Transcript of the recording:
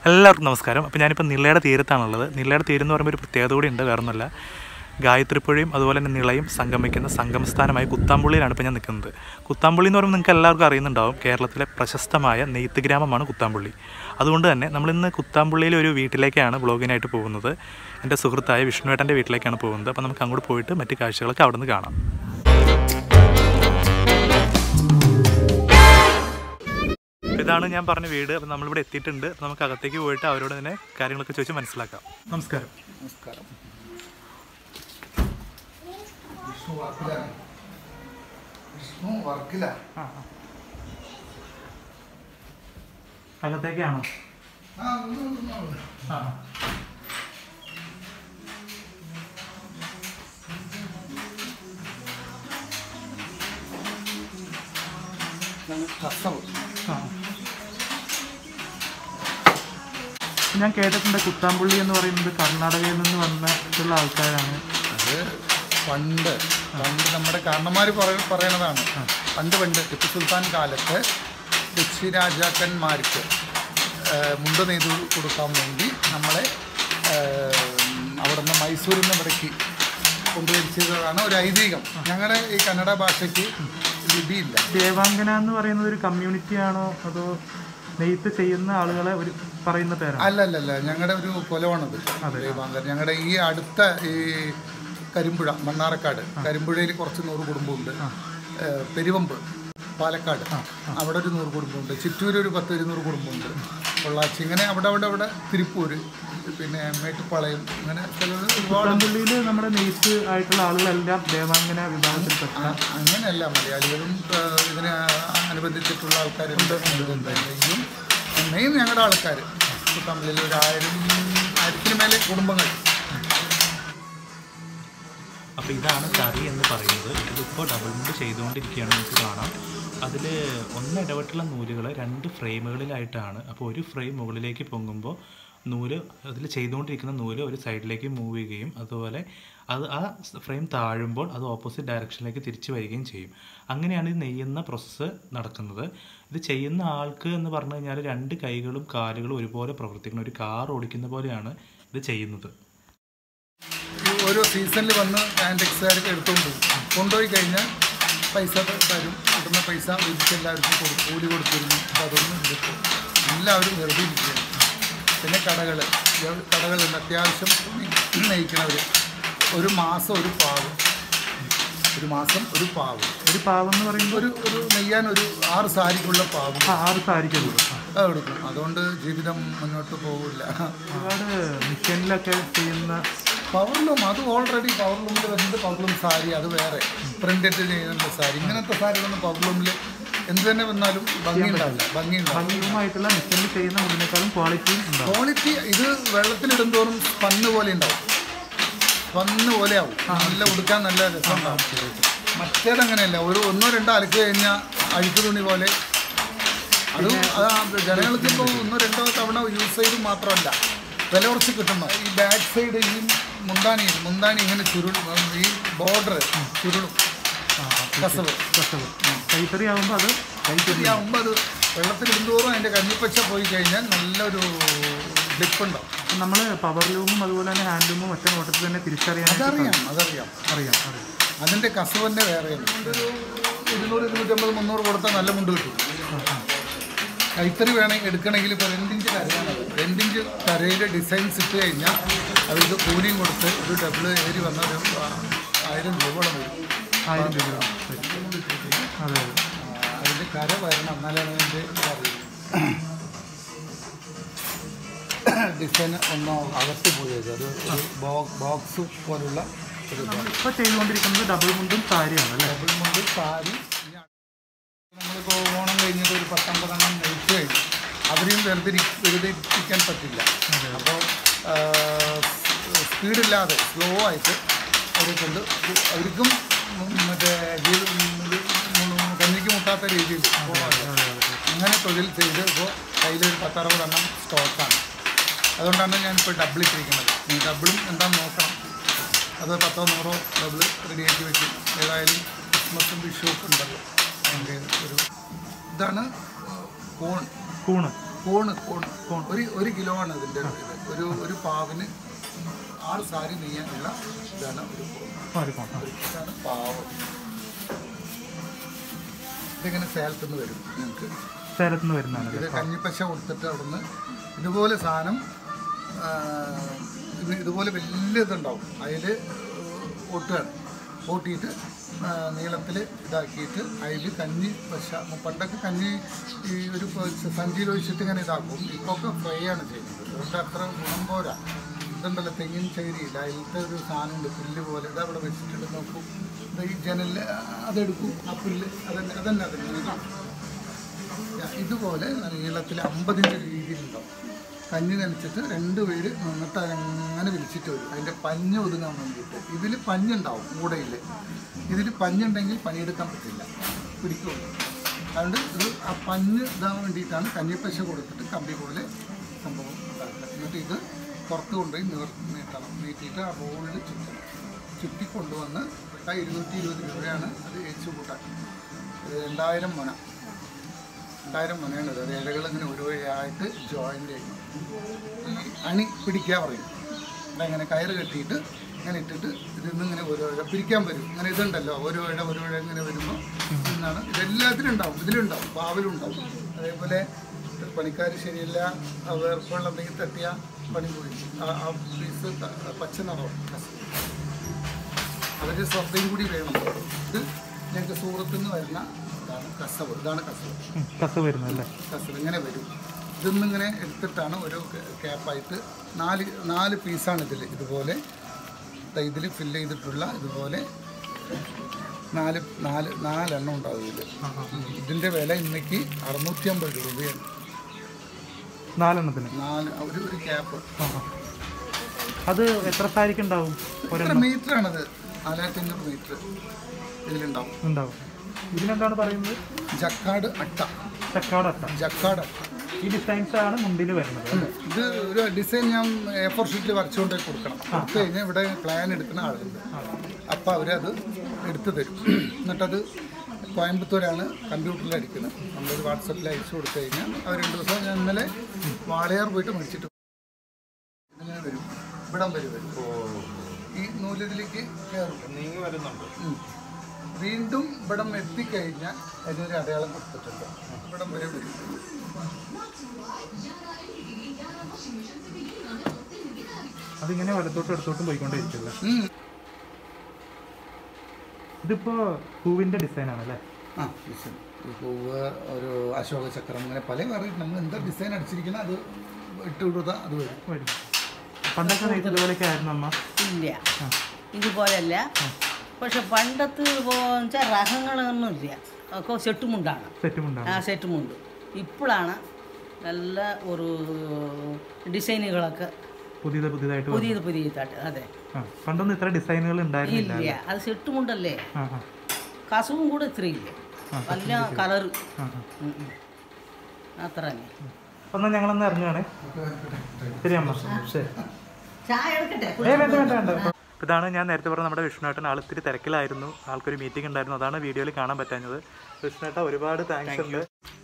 എല്ലാവർക്കും നമസ്കാരം അപ്പോൾ ഞാനിപ്പോൾ നിളയുടെ തീരത്താണുള്ളത് നിളയുടെ തീരം എന്ന് പറയുമ്പോൾ ഒരു പ്രത്യേകത കൂടി ഉണ്ട് വേറൊന്നുമല്ല ഗായത്രിപ്പുഴയും അതുപോലെ തന്നെ നിളയും സംഗമിക്കുന്ന സംഗമസ്ഥാനമായ കുത്താമ്പുള്ളിയിലാണ് ഇപ്പോൾ ഞാൻ നിൽക്കുന്നത് കുത്താമ്പുള്ളി എന്ന് പറയുമ്പോൾ നിങ്ങൾക്ക് എല്ലാവർക്കും അറിയുന്നുണ്ടാവും കേരളത്തിലെ പ്രശസ്തമായ നെയ്ത്ത് ഗ്രാമമാണ് കുത്താമ്പുള്ളി അതുകൊണ്ട് തന്നെ നമ്മളിന്ന് കുത്താമ്പുള്ളിയിലെ ഒരു വീട്ടിലേക്കാണ് ബ്ലോഗിനായിട്ട് പോകുന്നത് എൻ്റെ സുഹൃത്തായ വിഷ്ണുവേട്ടൻ്റെ വീട്ടിലേക്കാണ് പോകുന്നത് അപ്പോൾ നമുക്ക് അങ്ങോട്ട് പോയിട്ട് മറ്റ് കാഴ്ചകളൊക്കെ അവിടെ നിന്ന് കാണാം ഇതാണ് ഞാൻ പറഞ്ഞ വീട് അപ്പം നമ്മളിവിടെ എത്തിയിട്ടുണ്ട് അപ്പം നമുക്ക് അകത്തേക്ക് പോയിട്ട് അവരോട് തന്നെ കാര്യങ്ങളൊക്കെ ചോദിച്ച് മനസ്സിലാക്കാം നമസ്കാരം നമസ്കാരം വിഷ്ണു വർക്കിലാണ് വിഷ്ണു വർക്കിലാണ് അകത്തേക്കാണോ ആ ഒന്ന് ഒന്ന് ഒന്ന്. ആ ഞങ്ങൾ കസവ് ആ. ഞാൻ കേട്ടിട്ടുണ്ട് കുത്താമ്പുള്ളി എന്ന് പറയുന്നത് കർണാടകയിൽ നിന്ന് വന്നിട്ടുള്ള ആൾക്കാരാണ് അത് പണ്ട് പണ്ട് നമ്മുടെ കാരണന്മാർ പറയണതാണ് പണ്ട് പണ്ട് ടിപ്പു സുൽത്താൻ കാലത്ത് കൊച്ചി രാജാക്കന്മാർക്ക് ആ, മുണ്ട് നെയ്ത് കൊടുക്കാൻ വേണ്ടി നമ്മളെ ആ, അവിടുന്ന് മൈസൂരിൽ നിന്ന് ഇവിടേക്ക് കൊണ്ടുവരിച്ചതാണ് ഒരു ഐതിഹ്യം ഞങ്ങളുടെ ഈ കന്നഡ ഭാഷയ്ക്ക് ലിപിയില്ല ദേവാംഗന എന്ന് പറയുന്നത് ഒരു കമ്മ്യൂണിറ്റി ആണോ അതോ നെയ്ത്ത് ചെയ്യുന്ന ആളുകളെ ഒരു പറയുന്ന പേരാണ് അല്ല അല്ല അല്ല ഞങ്ങളുടെ ഒരു കൊലമാണത് ദൈവാങ്കർ ഞങ്ങളുടെ ഈ അടുത്ത ഈ കരിമ്പുഴ മണ്ണാറക്കാട് കരിമ്പുഴയിൽ കുറച്ച് നൂറ് കുടുംബമുണ്ട് ഏഹ് പെരുവമ്പ് പാലക്കാട് അവിടെ ഒരു നൂറ് കുടുംബമുണ്ട് ചിറ്റൂർ ഒരു പത്ത് ഇരുന്നൂറ് കുടുംബമുണ്ട് പൊള്ളാച്ചി ഇങ്ങനെ അവിടെ അവിടെ അവിടെ തിരുപ്പൂര് പിന്നെ മേട്ടുപ്പാളയം അങ്ങനെ സ്ഥലങ്ങൾ ഒരുപാട് കുത്താമ്പുള്ളിയിൽ നമ്മുടെ നെയ്ത്ത് ആയിട്ടുള്ള ആളുകളെല്ലാം ദേവാംഗന വിഭാഗത്തിൽപ്പെട്ട ആ, അങ്ങനെയല്ല മലയാളികളും ആ, ഇതിനെ അനുബന്ധിച്ചിട്ടുള്ള ആൾക്കാരുണ്ട് ഇതും മെയിൻ ഞങ്ങളുടെ ആൾക്കാർ തമ്മിൽ ഒരു ആയിരം ആയിരത്തിന് മേലെ കുടുംബങ്ങൾ അപ്പോൾ ഇതാണ് കറി എന്ന് പറയുന്നത് ഇതിപ്പോൾ ഡബിൾ മുണ്ട് ചെയ്തുകൊണ്ടിരിക്കുകയാണ് നമുക്ക് കാണാം അതിൽ ഒന്ന് ഇടവിട്ടുള്ള നൂലുകൾ രണ്ട് ഫ്രെയിമുകളിലായിട്ടാണ് അപ്പോൾ ഒരു ഫ്രെയിം മുകളിലേക്ക് പൊങ്ങുമ്പോൾ നൂല് അതിൽ ചെയ്തുകൊണ്ടിരിക്കുന്ന നൂല് ഒരു സൈഡിലേക്ക് മൂവ് ചെയ്യുകയും അതുപോലെ അത് ആ ഫ്രെയിം താഴുമ്പോൾ അത് ഓപ്പോസിറ്റ് ഡയറക്ഷനിലേക്ക് തിരിച്ചു വരികയും ചെയ്യും അങ്ങനെയാണ് ഇത് നെയ്യുന്ന പ്രോസസ്സ് നടക്കുന്നത് ഇത് ചെയ്യുന്ന ആൾക്ക് എന്ന് പറഞ്ഞു കഴിഞ്ഞാൽ രണ്ട് കൈകളും കാലുകളും ഒരുപോലെ പ്രവർത്തിക്കണം ഒരു കാർ ഓടിക്കുന്ന പോലെയാണ് ഇത് ചെയ്യുന്നത് ഈ ഓരോ സീസണിൽ വന്ന് ആൻഡെക്സുകാർക്ക് എടുത്തുകൊണ്ട് പോകും കൊണ്ടുപോയി കഴിഞ്ഞാൽ പൈസ തരും കിട്ടുന്ന പൈസ വീട്ടിൽ എല്ലാവർക്കും കൊടുക്കും കൂലി കൊടുത്തിരുന്നു അപ്പോൾ അതൊന്നും എടുക്കും എല്ലാവരും വെറുതെ ഇരിക്കുകയാണ് പിന്നെ കടകൾ കടകളുണ്ട് അത്യാവശ്യം നയിക്കണവർ ഒരു മാസം ഒരു പാവ് ഒരു മാസം ഒരു പാവ് ഒരു പാവം എന്ന് പറയുമ്പോൾ ഒരു ഒരു നെയ്യാൻ ഒരു ആറ് സാരിക്കുള്ള പാവ് ആറ് സാരിക്കുള്ളൂ അത് എടുക്കും അതുകൊണ്ട് ജീവിതം മുന്നോട്ട് പോകില്ല ഒരുപാട് മിഷനിലൊക്കെ ചെയ്യുന്ന പവർലൂം അത് ഓൾറെഡി പവർലൂമിൽ വരുന്നത് പവർലൂം സാരി അത് വേറെ പ്രിന്റഡ് ചെയ്യുന്ന സാരി ഇങ്ങനത്തെ സാരികളൊന്നും പവർലൂമിൽ എന്ത് തന്നെ വന്നാലും ഭംഗിയുണ്ടാവില്ല ഭംഗിയുണ്ടാവില്ല ഭംഗിയുമായിട്ടുള്ള മിഷനിൽ ചെയ്യുന്ന മുടിനേക്കാളും ക്വാളിറ്റിയും ഉണ്ടാവും ക്വാളിറ്റി ഇത് വെള്ളത്തിലിടും തോറും സ്പന്ന് പോലെ ഉണ്ടാവും സ്പന്ന് പോലെ ആവും നല്ല ഉടുക്കാൻ നല്ല രസമുണ്ടാവും മറ്റേത് അങ്ങനെയല്ല ഒരു ഒന്നോ രണ്ടോ അലക്ക് കഴിഞ്ഞാൽ അഴുക്ക് തുണി പോലെ അത് ആ ജനങ്ങൾക്ക് ഇപ്പോൾ ഒന്നോ രണ്ടോ തവണ യൂസ് ചെയ്ത് മാത്രമല്ല വില കുറച്ച് കിട്ടണം ഈ ബാക്ക് സൈഡ് ഈ മുന്താണി മുന്താണി ഇങ്ങനെ ചുരുളും ഈ ബോർഡർ ചുരുളും കസവ് കസവ് കൈത്തറി ആകുമ്പോൾ അത് കൈത്തറിയാവുമ്പോൾ അത് വെള്ളത്തിലിടുന്തോറും അതിൻ്റെ കഞ്ഞിപ്പച്ച പോയി കഴിഞ്ഞാൽ നല്ലൊരു ഡിപ്പ് ഉണ്ടാവും നമ്മൾ പവർ ലൂമും അതുപോലെ തന്നെ ഹാൻഡ്ലൂമും ഒറ്റ നോട്ടത്തിൽ തന്നെ തിരിച്ചറിയാൻ അതറിയാം അതറിയാം അറിയാം അറിയാം അതിൻ്റെ കസവന്നെ വേറെയാണ് ഒരു ഇരുന്നൂറ് ഇരുന്നൂറ്റമ്പത് മുന്നൂറ് കൊടുത്താൽ നല്ല മുണ്ട് കിട്ടും കൈത്തറി വേണമെങ്കിൽ എടുക്കണമെങ്കിൽ ഇപ്പോൾ രണ്ടിഞ്ച് കരയാണത് രണ്ടിഞ്ച് കരയുടെ ഡിസൈൻസ് ഇട്ട് കഴിഞ്ഞാൽ അത് ഇത് കൂലിയും കൊടുത്ത് ഒരു ഡബിൾ ഏരി വന്ന ഒരു ആ, ആയിരം രൂപയോളം വരും ആയിരം രൂപ അതെ അതെ അതിൻ്റെ കര വരണം എന്നാലാണ് അതിൻ്റെ ഡിസൈൻ ഒന്ന് അകത്ത് പോയത് അത് ഒരു ബോക്സ് പോലുള്ള ഒരു ഇതാണ് ഇപ്പോൾ ചെയ്തുകൊണ്ടിരിക്കുന്നത് ഡബിൾ മുണ്ടും സാരിയാണ് അല്ലേ ഡബിൾ മുണ്ട് സാരി നമ്മളിപ്പോൾ ഓണം കഴിഞ്ഞിട്ട് ഒരു പത്തൊമ്പതെണ്ണം കഴിച്ചു കഴിഞ്ഞു അവരെയും വെറുതെ വെറുതെ ഇരിക്കാൻ പറ്റില്ല അപ്പോൾ സ്പീഡില്ലാതെ സ്ലോ ആയിട്ട് അവരെ കൊണ്ട് അവർക്കും മറ്റേ ജീവി- ഇത് കഞ്ഞിക്ക് മുട്ടാത്ത രീതിയിൽ പോകാതെ അങ്ങനെ തൊഴിൽ ചെയ്ത് ഇപ്പോൾ കയ്യിലൊരു പത്തറുപതെണ്ണം സ്റ്റോക്കാണ് അതുകൊണ്ടാണ് ഞാനിപ്പോൾ ഡബിൾ ഇട്ടിരിക്കുന്നത് ഈ ഡബിളും എന്താണെന്ന് നോക്കണം അത് പത്തോ നൂറോ ഡബിൾ റെഡിയാക്കി വെക്കും ഏതായാലും ക്രിസ്മസും വിഷു ഒക്കെ ഉണ്ടല്ലോ അതിൻ്റെ ഒരു ഇതാണ് കോൺ കൂണ് കോണ് കോണ് ഒരു ഒരു കിലോ ആണ് ഇതിൻ്റെ ഇത് ഒരു ഒരു പാവിന് ആറ് സാരി നെയ്യാനുള്ള ഇതാണ് ഒരു കോൺ ഒരു കോൺ ഇതാണ് പാവം ഇതിങ്ങനെ സേലത്തുനിന്ന് വരും ഞങ്ങൾക്ക് സേലത്ത് നിന്ന് വരുന്നതാണ് ഇത് കഞ്ഞിപ്പശ കൊടുത്തിട്ട് അവിടുന്ന് ഇതുപോലെ സാധനം ആ, ഇത് ഇതുപോലെ വലിയ ഇതുണ്ടാവും അതിൽ ഓട്ടുകയാണ് ഓട്ടിയിട്ട് നീളത്തിൽ ഇതാക്കിയിട്ട് അതിൽ കഞ്ഞി പശ പണ്ടൊക്കെ കഞ്ഞി ഈ ഒരു പ- സഞ്ചിയിൽ ഒഴിച്ചിട്ട് ഇങ്ങനെ ഇതാക്കും ഇപ്പോൾ ഫ്രൈ ആണ് ചെയ്യുന്നത് അതുകൊണ്ട് അത്ര ഗുണം പോരാ ഇതുണ്ടല്ലോ തെങ്ങിൻ ചേരിയില്ല അതിലത്തെ ഒരു സാധനമുണ്ട് പുല്ല് പോലെ ഇത് അവിടെ വെച്ചിട്ടുണ്ട് നോക്കൂ ഇത് ഈ ജനലിൽ അതെടുക്കും ആ പുല്ല് അതന്നെ അതന്നെ അതന്നെ ഇതാണ് ഇതുപോലെ നീളത്തിൽ അമ്പതിൻ്റെ രീതിയിലുണ്ടാവും കഞ്ഞി നനച്ചിട്ട് രണ്ട് പേര് നിന്നിട്ട് അങ്ങനെ വിളിച്ചിട്ട് വരും അതിൻ്റെ പഞ്ഞ് ഒതുങ്ങാൻ വേണ്ടിയിട്ട് ഇതിൽ പഞ്ഞുണ്ടാവും കൂടയിൽ ഇതിൽ പഞ്ഞുണ്ടെങ്കിൽ പണിയെടുക്കാൻ പറ്റില്ല പിടിക്കുള്ളൂ അതുകൊണ്ട് ഇത് ആ പഞ്ഞ് ഇതാൻ വേണ്ടിയിട്ടാണ് കഞ്ഞിപ്പശ കൊടുത്തിട്ട് കമ്പി പോലെ സംഭവം ഉണ്ടാക്കുക എന്നിട്ട് ഇത് പുറത്ത് കൊണ്ടുപോയി നിവർ നീട്ടണം നീട്ടിയിട്ട് ആ റോളിൽ ചുറ്റണം ചുറ്റി കൊണ്ടുവന്ന് ആ ഇരുന്നൂറ്റി ഇരുപത് രൂപയാണ് അത് ഏച്ചു കൂട്ടാൻ ഇത് രണ്ടായിരം മുന രണ്ടായിരം മുനയാണ് അത് ഇലകൾ ഇങ്ങനെ ഒരു വഴിയായിട്ട് ജോയിൻ്റ് ചെയ്യും ഈ അണി പിടിക്കാൻ പറയും അങ്ങനെ കയറ് കെട്ടിയിട്ട് ഇങ്ങനെ ഇട്ടിട്ട് ഇതിൽ ഇങ്ങനെ ഓരോ ഇഴ പിരിക്കാൻ വരും ഇങ്ങനെ ഇതുണ്ടല്ലോ ഓരോ ഇഴ ഓരോ ഇഴ ഇങ്ങനെ വരുമ്പോൾ ഇന്നാണ് ഇതെല്ലാത്തിലും ഉണ്ടാവും ഇതിലുണ്ടാവും പാവലുണ്ടാവും അതേപോലെ പണിക്കാർ ശരിയില്ല ആ വേർപ്പുള്ള എന്തെങ്കിലും തട്ടിയ പണി പോയി ആ- ആ പീസ് ത- പച്ച നിറവും അവരുടെ ശ്രദ്ധയും കൂടി വേണം ഇത് ഞങ്ങൾക്ക് സൂറത്തിൽ നിന്ന് വരുന്ന ഇതാണ് കസവ് ഇതാണ് കസവ് കസ് വരുന്നല്ലേ കസവ് ഇങ്ങനെ വരും ഇതൊന്നിങ്ങനെ എടുത്തിട്ടാണ് ഒരു ക്യാപ്പായിട്ട് നാല് നാല് പീസാണ് ഇതിൽ ഇതുപോലെ ഇതിൽ ഫില്ല് ചെയ്തിട്ടുള്ള ഇതുപോലെ നാല് നാല് നാലെണ്ണം ഉണ്ടാവും ഇതിൽ ഇതിൻ്റെ വില ഇന്നേക്ക് അറുന്നൂറ്റി അമ്പത് രൂപയാണ് നാലെണ്ണത്തിന് നാല് ഒരു ഒരു ക്യാപ്പ് ആ, ആ. അത് എത്ര സാരിക്ക് ഉണ്ടാവും എത്ര മീറ്ററാണത് നാലായിരത്തി അഞ്ഞൂറ് മീറ്റർ ഇതിലുണ്ടാവും ഉണ്ടാവും ഇതിനെന്താണ് പറയുന്നത് ജക്കാട് അട്ട ചക്കാട് അട്ട ജക്കാട് അട്ട ഈ ഡിസൈൻസ് ആണ് മുണ്ടിൽ വരുന്നത് അല്ലേ? ഇത് ഒരു ഡിസൈൻ ഞാൻ എ ഫോർ ഷീറ്റിൽ വരച്ചുകൊണ്ട് കൊടുക്കണം കൊടുത്തു കഴിഞ്ഞാൽ ഇവിടെ പ്ലാൻ എടുക്കുന്ന ആളുണ്ട് അപ്പോൾ അവരത് എടുത്തു തരും എന്നിട്ടത് കോയമ്പത്തൂരാണ് കമ്പ്യൂട്ടറിൽ അടിക്കുന്നത് നമ്മളൊരു വാട്സപ്പിൽ അയച്ചു കൊടുത്തു കഴിഞ്ഞാൽ അവർ രണ്ട് ദിവസം ഞാൻ ഇന്നലെ വാളയാർ പോയിട്ട് മേടിച്ചിട്ട് ഇതിങ്ങനെ വരും ഇവിടം വരെ വരും ഈ നൂലിതിലേക്ക് കയറും നീങ്ങി വരുന്നുണ്ട് ഉം. വീണ്ടും ഇവിടം എത്തിക്കഴിഞ്ഞാൽ അതിനൊരു അടയാളം കൊടുത്തിട്ടുണ്ട് ഇവിടം വരെ വരും അതിങ്ങനെ വലത്തോട്ടും ഇടത്തോട്ടും പോയിക്കൊണ്ടേയിരിക്കില്ല ഉം. ഇതിപ്പോ പൂവിന്റെ ഡിസൈൻ ആണല്ലേ ആ ഡിസൈൻ ഈ പൂവ് ഒരു അശോക ചക്രം അങ്ങനെ പല വെറൈറ്റി നമ്മൾ എന്താ ഡിസൈൻ അടിച്ചിരിക്കുന്നത് അത് ഇട്ട് കൊടുത്താൽ അത് വരും വരും പണ്ടൊക്കെ നെയ്ത്ത് ഇതുപോലെയൊക്കെ ആയിരുന്നു അമ്മ ഇല്ല ഇതുപോലെയല്ല പക്ഷെ പണ്ടത്ത് വെച്ചാൽ റഹങ്ങളൊന്നുമില്ല ഒക്കെ സെട്ടുമുണ്ടാണ് സെറ്റും ഉണ്ടാവും ആ സെറ്റുമുണ്ട് ഇപ്പോഴാണ് നല്ല ഒരു ഡിസൈനുകളൊക്കെ പുതിയത് പുതിയതായിട്ട് വന്നു. പുതിയത് പുതിയതായിട്ട് അതെ ആ പണ്ടൊന്നും ഇത്ര ഡിസൈനുകൾ ഉണ്ടായിരുന്നില്ല ഇല്ല അത് സെട്ടുമുണ്ടല്ലേ ആ ആ കസവും കൂടെ ഇത്രയില്ല നല്ല കളറ് ആ ആ. അത്ര തന്നെ അപ്പൊ എന്നാ ഞങ്ങളൊന്ന് ഇറങ്ങുകയാണേ ശരി അമ്മ ശരി ചായ എടുക്കട്ടെ ഏ വേണ്ട വേണ്ട വേണ്ട ഇപ്പൊ ഇതാണ് ഞാൻ നേരത്തെ പറഞ്ഞ നമ്മുടെ വിഷ്ണുവേട്ടൻ ആൾ ഇത്തിരി തിരക്കിലായിരുന്നു ആൾക്കൊരു മീറ്റിംഗ് ഉണ്ടായിരുന്നു അതാണ് വീഡിയോയിൽ കാണാൻ പറ്റാഞ്ഞത് വിഷ്ണുവേട്ട ഒരുപാട് താങ്ക്സ് ഉണ്ട്